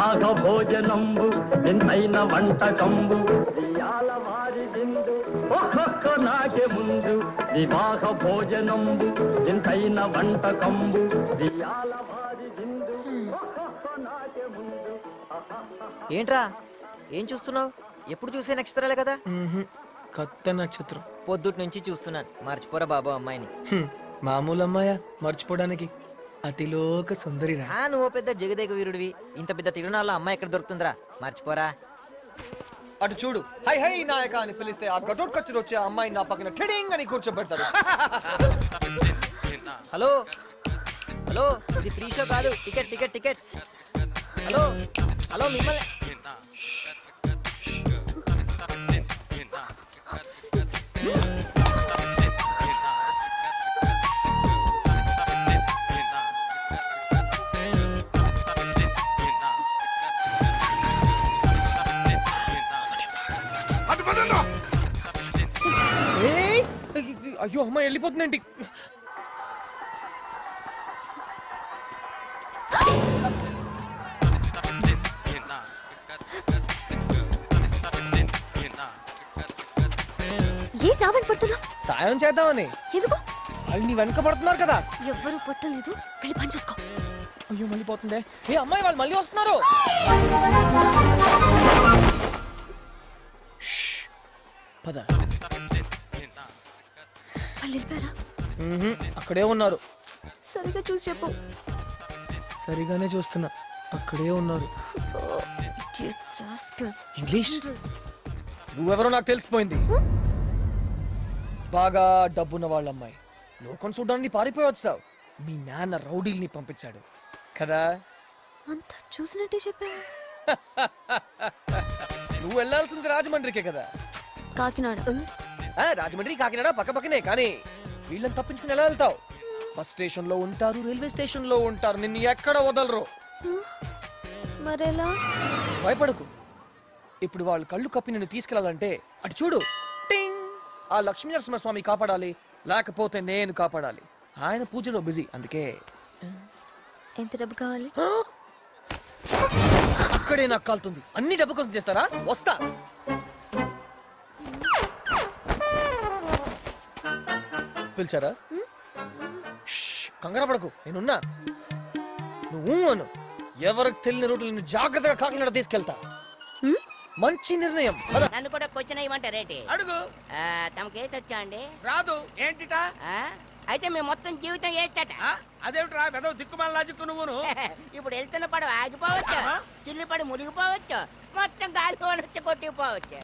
వివాహ భోజనంబు వింతైన వంటకంబు వియాల వారి విందు ఒక్కొక్క నాటి ముందు వివాహ భోజనంబు వింతైన వంటకంబు వియాల వారి విందు ఒక్కొక్క నాటి ముందు ఏంట్రా ఏం చూస్తున్నావు ఎప్పుడు చూసే నక్షత్రాలే కదా మ్మ్హ్మ్. కొత్త నక్షత్రం పొద్దుటి నుంచి చూస్తున్నాను మర్చిపోరా బాబు అమ్మాయిని హ్మ్. మామూలు అమ్మాయా మర్చిపోవడానికి అతిలోక సుందరిరా ఆ నువ్వు పెద్ద జగదేక వీరుడివి ఇంత పెద్ద తిరునాళ్ళ అమ్మాయి ఎక్కడ దొరుకుతుందిరా మర్చిపోరా అటు చూడు హై హై నాయక అని పిలిస్తే ఆ గటోట్ కచ్చుడు వచ్చే ఆ అమ్మాయి నా పక్కన ట్రెడింగ్ అని కూర్చోబెడతాడు హలో హలో ఇది ఫ్రీ షో కాదు ticket ticket ticket hello hello మిమ్మల్ని ఏయ్! అయ్యో అమ్మాయి వెళ్ళిపోతుందేంటి ఏ నావని పడుతున్నా సాయం చేద్దామని ఎందుకు వాళ్ళు నీ వెనక పడుతున్నారు కదా ఎవ్వరూ పట్టలేదు వెళ్ళి పని చూసుకో అయ్యో మళ్ళీ పోతుందే ఏ అమ్మాయి వాళ్ళు మళ్ళీ వస్తున్నారు షష్. పద వాళ్ళు వెళ్ళిపోయారా మ్మ్హ్మ్. అక్కడే ఉన్నారు సరిగా చూసి చెప్పు సరిగానే చూస్తున్నా అక్కడే ఉన్నారు Idiots, rascals, English? scoundrels. నువ్వెవరో నాకు తెలిసిపోయింది బాగా డబ్బున్న వాళ్ళ అమ్మాయి లోకం చూడడానికి పారిపోయి వచ్చావు మీ నాన్న రౌడీల్ని పంపించాడు కదా అంతా చూసినట్టే చెప్పా నువ్వు వెళ్ళాల్సింది రాజమండ్రికే కదా కాకినాడ ఆ, రాజమండ్రి కాకినాడ పక్క పక్కనే కానీ వీళ్ళని తప్పించుకుని ఎలా వెళ్తావు బస్ స్టేషన్ లో ఉంటారు రైల్వే స్టేషన్ లో ఉంటారు నిన్ను ఎక్కడ వదలరు మరెలా భయపడకు ఇప్పుడు వాళ్ళు కళ్ళు కప్పి నిన్ను తీసుకెళ్లాలంటే అటు చూడు టింగ్ ఆ లక్ష్మీ నరసింహస్వామి కాపాడాలి లేకపోతే నేను కాపాడాలి ఆయన పూజలో బిజీ అందుకే ఎంత డబ్బు కావాలి అక్కడే నాకు కాలుతుంది అన్ని డబ్బు కోసం చేస్తారా వస్తా పిలిచారా షష్, కంగారు పడకు నేనున్నా నువ్వు అను ఎవరికి తెలియని రోడ్లు నిన్ను జాగ్రత్తగా కాకినాడ తీసుకెళ్తా మంచి నిర్ణయం పద. నన్ను కూడా క్వశ్చన్ ఇవ్వమంటారేటి అడుగు ఆ, తమకేసి వచ్చా అండి రాదు ఏంటిటా ఆ? అయితే మేము మొత్తం జీవితం వేస్తట ఆ? అదేమిట్రా వెదవ దిక్కుమాల లాజిక్ నువ్వును ఇప్పుడు వెళ్తున్న పడవ ఆగిపోవచ్చు చిల్లి పడి మునిగిపోవచ్చు మొత్తం గాలి వచ్చి కొట్టుకుపోవచ్చు